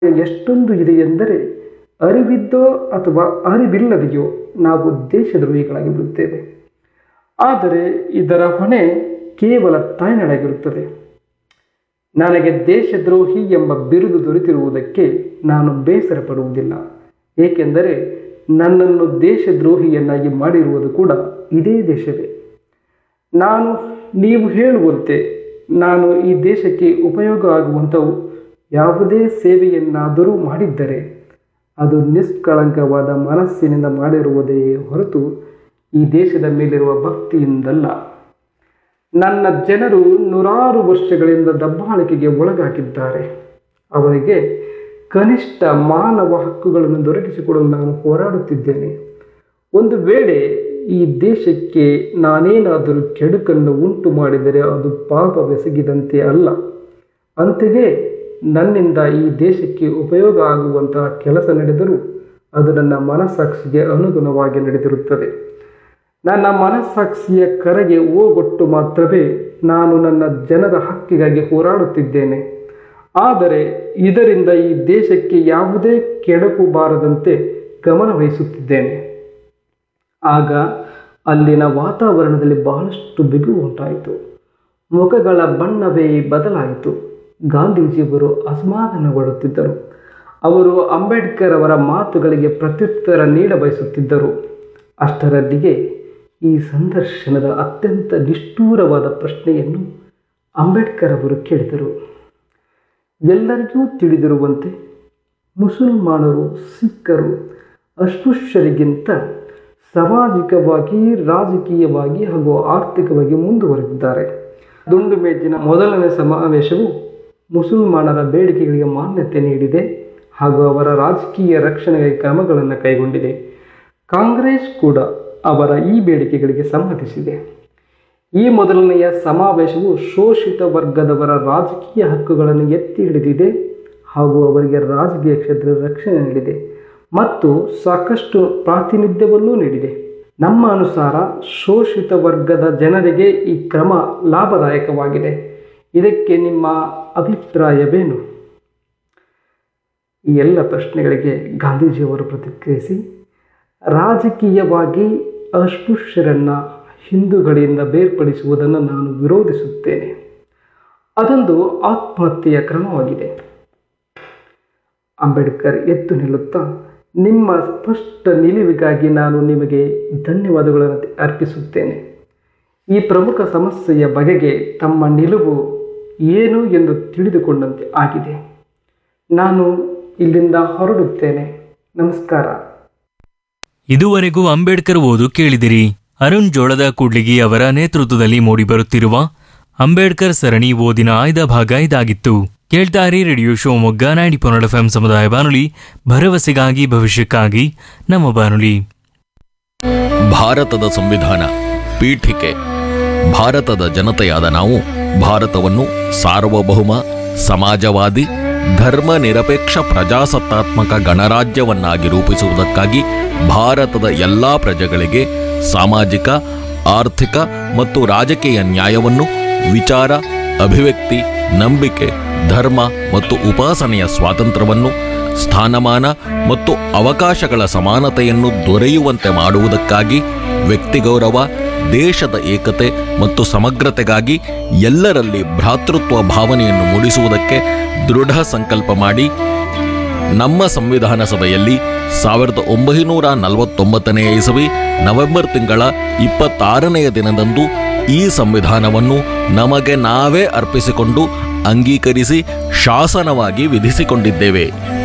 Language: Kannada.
ಎಷ್ಟೊಂದು ಇದೆ ಎಂದರೆ ಅರಿವಿದ್ದೋ ಅಥವಾ ಅರಿವಿಲ್ಲದೆಯೋ ನಾವು ದೇಶದ್ರೋಹಿಗಳಾಗಿ ಬಿಡುತ್ತೇವೆ ಆದರೆ ಇದರ ಹೊಣೆ ಕೇವಲ ತಾಯ್ನಾಡಾಗಿರುತ್ತದೆ ನನಗೆ ದೇಶದ್ರೋಹಿ ಎಂಬ ಬಿರುದು ದೊರೆತಿರುವುದಕ್ಕೆ ನಾನು ಬೇಸರ ಪಡುವುದಿಲ್ಲ ಏಕೆಂದರೆ ನನ್ನನ್ನು ದೇಶದ್ರೋಹಿಯನ್ನಾಗಿ ಮಾಡಿರುವುದು ಕೂಡ ಇದೇ ದೇಶವೇ ನಾನು ನೀವು ಹೇಳುವಂತೆ ನಾನು ಈ ದೇಶಕ್ಕೆ ಉಪಯೋಗ ಆಗುವಂಥವು ಯಾವುದೇ ಸೇವೆಯನ್ನಾದರೂ ಮಾಡಿದ್ದರೆ ಅದು ನಿಷ್ಕಳಂಕವಾದ ಮನಸ್ಸಿನಿಂದ ಮಾಡಿರುವುದೇ ಹೊರತು ಈ ದೇಶದ ಮೇಲಿರುವ ಭಕ್ತಿಯಿಂದಲ್ಲ ನನ್ನ ಜನರು ನೂರಾರು ವರ್ಷಗಳಿಂದ ದಬ್ಬಾಳಿಕೆಗೆ ಒಳಗಾಗಿದ್ದಾರೆ ಅವರಿಗೆ ಕನಿಷ್ಠ ಮಾನವ ಹಕ್ಕುಗಳನ್ನು ದೊರಕಿಸಿಕೊಡಲು ನಾನು ಹೋರಾಡುತ್ತಿದ್ದೇನೆ ಒಂದು ವೇಳೆ ಈ ದೇಶಕ್ಕೆ ನಾನೇನಾದರೂ ಕೆಡುಕನ್ನು ಉಂಟು ಮಾಡಿದರೆ ಅದು ಪಾಪವೆಸಗಿದಂತೆ ಅಲ್ಲ ಅಂತೆಯೇ ನನ್ನಿಂದ ಈ ದೇಶಕ್ಕೆ ಉಪಯೋಗ ಆಗುವಂತಹ ಕೆಲಸ ನಡೆದರೂ ಅದು ನನ್ನ ಮನಸ್ಸಾಕ್ಷಿಗೆ ಅನುಗುಣವಾಗಿ ನಡೆದಿರುತ್ತದೆ ನನ್ನ ಮನಸ್ಸಾಕ್ಷಿಯ ಕರೆಗೆ ಓಗೊಟ್ಟು ಮಾತ್ರವೇ ನಾನು ನನ್ನ ಜನರ ಹಕ್ಕಿಗಾಗಿ ಹೋರಾಡುತ್ತಿದ್ದೇನೆ ಆದರೆ ಇದರಿಂದ ಈ ದೇಶಕ್ಕೆ ಯಾವುದೇ ಕೆಡಕು ಬಾರದಂತೆ ಗಮನ ವಹಿಸುತ್ತಿದ್ದೇನೆ ಆಗ ಅಲ್ಲಿನ ವಾತಾವರಣದಲ್ಲಿ ಬಹಳಷ್ಟು ಬಿಗು ಉಂಟಾಯಿತು ಮುಖಗಳ ಬಣ್ಣವೇ ಬದಲಾಯಿತು ಗಾಂಧೀಜಿಯವರು ಅಸಮಾಧಾನಗೊಳ್ಳುತ್ತಿದ್ದರು ಅವರು ಅಂಬೇಡ್ಕರ್ ಅವರ ಮಾತುಗಳಿಗೆ ಪ್ರತ್ಯುತ್ತರ ನೀಡ ಬಯಸುತ್ತಿದ್ದರು ಅಷ್ಟರಲ್ಲಿಯೇ ಈ ಸಂದರ್ಶನದ ಅತ್ಯಂತ ನಿಷ್ಠೂರವಾದ ಪ್ರಶ್ನೆಯನ್ನು ಅಂಬೇಡ್ಕರ್ ಅವರು ಕೇಳಿದರು ಎಲ್ಲರಿಗೂ ತಿಳಿದಿರುವಂತೆ ಮುಸಲ್ಮಾನರು ಸಿಖ್ಖರು ಅಸ್ಪೃಶ್ಯರಿಗಿಂತ ಸಾಮಾಜಿಕವಾಗಿ ರಾಜಕೀಯವಾಗಿ ಹಾಗೂ ಆರ್ಥಿಕವಾಗಿ ಮುಂದುವರೆದಿದ್ದಾರೆ ದುಂಡು ಮೇಜಿನ ಮೊದಲನೇ ಸಮಾವೇಶವು ಮುಸಲ್ಮಾನರ ಬೇಡಿಕೆಗಳಿಗೆ ಮಾನ್ಯತೆ ನೀಡಿದೆ ಹಾಗೂ ಅವರ ರಾಜಕೀಯ ರಕ್ಷಣೆಗೆ ಕ್ರಮಗಳನ್ನು ಕೈಗೊಂಡಿದೆ ಕಾಂಗ್ರೆಸ್ ಕೂಡ ಅವರ ಈ ಬೇಡಿಕೆಗಳಿಗೆ ಸಮ್ಮತಿಸಿದೆ ಈ ಮೊದಲನೆಯ ಸಮಾವೇಶವು ಶೋಷಿತ ವರ್ಗದವರ ರಾಜಕೀಯ ಹಕ್ಕುಗಳನ್ನು ಎತ್ತಿ ಹಿಡಿದಿದೆ ಹಾಗೂ ಅವರಿಗೆ ರಾಜಕೀಯ ಕ್ಷೇತ್ರದ ರಕ್ಷಣೆ ನೀಡಿದೆ ಮತ್ತು ಸಾಕಷ್ಟು ಪ್ರಾತಿನಿಧ್ಯವನ್ನೂ ನೀಡಿದೆ ನಮ್ಮ ಅನುಸಾರ ಶೋಷಿತ ವರ್ಗದ ಜನರಿಗೆ ಈ ಕ್ರಮ ಲಾಭದಾಯಕವಾಗಿದೆ ಇದಕ್ಕೆ ನಿಮ್ಮ ಅಭಿಪ್ರಾಯವೇನು ಈ ಎಲ್ಲ ಪ್ರಶ್ನೆಗಳಿಗೆ ಗಾಂಧೀಜಿಯವರು ಪ್ರತಿಕ್ರಿಯಿಸಿ ರಾಜಕೀಯವಾಗಿ ಅಸ್ಪೃಶ್ಯರನ್ನು ಹಿಂದೂಗಳಿಂದ ಬೇರ್ಪಡಿಸುವುದನ್ನು ನಾನು ವಿರೋಧಿಸುತ್ತೇನೆ ಅದೊಂದು ಆತ್ಮಹತ್ಯೆಯ ಕ್ರಮವಾಗಿದೆ ಅಂಬೇಡ್ಕರ್ ಎದ್ದು ನಿಲ್ಲುತ್ತಾ ನಿಮ್ಮ ಸ್ಪಷ್ಟ ನಿಲುವಿಗಾಗಿ ನಾನು ನಿಮಗೆ ಧನ್ಯವಾದಗಳನ್ನು ಅರ್ಪಿಸುತ್ತೇನೆ ಈ ಪ್ರಮುಖ ಸಮಸ್ಯೆಯ ಬಗೆಗೆ ತಮ್ಮ ನಿಲುವು ಏನು ಎಂದು ತಿಳಿದುಕೊಂಡಂತೆ ಆಗಿದೆ ನಾನು ಇಲ್ಲಿಂದ ಹೊರಡುತ್ತೇನೆ ನಮಸ್ಕಾರ ಇದುವರೆಗೂ ಅಂಬೇಡ್ಕರ್ ಓದು ಕೇಳಿದಿರಿ ಅರುಣ್ ಜೋಳದ ಕೂಡ್ಲಿಗಿ ಅವರ ನೇತೃತ್ವದಲ್ಲಿ ಮೂಡಿಬರುತ್ತಿರುವ ಅಂಬೇಡ್ಕರ್ ಸರಣಿ ಓದಿನ ಆಯ್ದ ಭಾಗ ಇದಾಗಿತ್ತು ಕೇಳ್ತಾರಿ ರೇಡಿಯೋ ಶಿವಮೊಗ್ಗ ನೈಂಟಿ ಪೊನ್ನಡ ಎಫ್ ಸಮುದಾಯ ಬಾನುಲಿ ಭರವಸೆಗಾಗಿ ಭವಿಷ್ಯಕ್ಕಾಗಿ ನಮ್ಮ ಬಾನುಲಿ ಭಾರತದ ಸಂವಿಧಾನ ಪೀಠಿಕೆ ಭಾರತದ ಜನತೆಯಾದ ನಾವು ಭಾರತವನ್ನು ಸಾರ್ವಭೌಮ ಸಮಾಜವಾದಿ ಧರ್ಮ ನಿರಪೇಕ್ಷ ಪ್ರಜಾಸತ್ತಾತ್ಮಕ ಗಣರಾಜ್ಯವನ್ನಾಗಿ ರೂಪಿಸುವುದಕ್ಕಾಗಿ ಭಾರತದ ಎಲ್ಲಾ ಪ್ರಜೆಗಳಿಗೆ ಸಾಮಾಜಿಕ ಆರ್ಥಿಕ ಮತ್ತು ರಾಜಕೀಯ ನ್ಯಾಯವನ್ನು ವಿಚಾರ ಅಭಿವ್ಯಕ್ತಿ ನಂಬಿಕೆ ಧರ್ಮ ಮತ್ತು ಉಪಾಸನೆಯ ಸ್ವಾತಂತ್ರ್ಯವನ್ನು ಸ್ಥಾನಮಾನ ಮತ್ತು ಅವಕಾಶಗಳ ಸಮಾನತೆಯನ್ನು ದೊರೆಯುವಂತೆ ಮಾಡುವುದಕ್ಕಾಗಿ ವ್ಯಕ್ತಿಗೌರವ ದೇಶದ ಏಕತೆ ಮತ್ತು ಸಮಗ್ರತೆಗಾಗಿ ಎಲ್ಲರಲ್ಲಿ ಭ್ರಾತೃತ್ವ ಭಾವನೆಯನ್ನು ಮೂಡಿಸುವುದಕ್ಕೆ ದೃಢ ಸಂಕಲ್ಪ ಮಾಡಿ ನಮ್ಮ ಸಂವಿಧಾನ ಸಭೆಯಲ್ಲಿ ಸಾವಿರದ ಒಂಬೈನೂರ ನಲವತ್ತೊಂಬತ್ತನೆಯ ಇಸವಿ ನವೆಂಬರ್ ತಿಂಗಳ ಇಪ್ಪತ್ತಾರನೆಯ ದಿನದಂದು ಈ ಸಂವಿಧಾನವನ್ನು ನಮಗೆ ನಾವೇ ಅರ್ಪಿಸಿಕೊಂಡು ಅಂಗೀಕರಿಸಿ ಶಾಸನವಾಗಿ ವಿಧಿಸಿಕೊಂಡಿದ್ದೇವೆ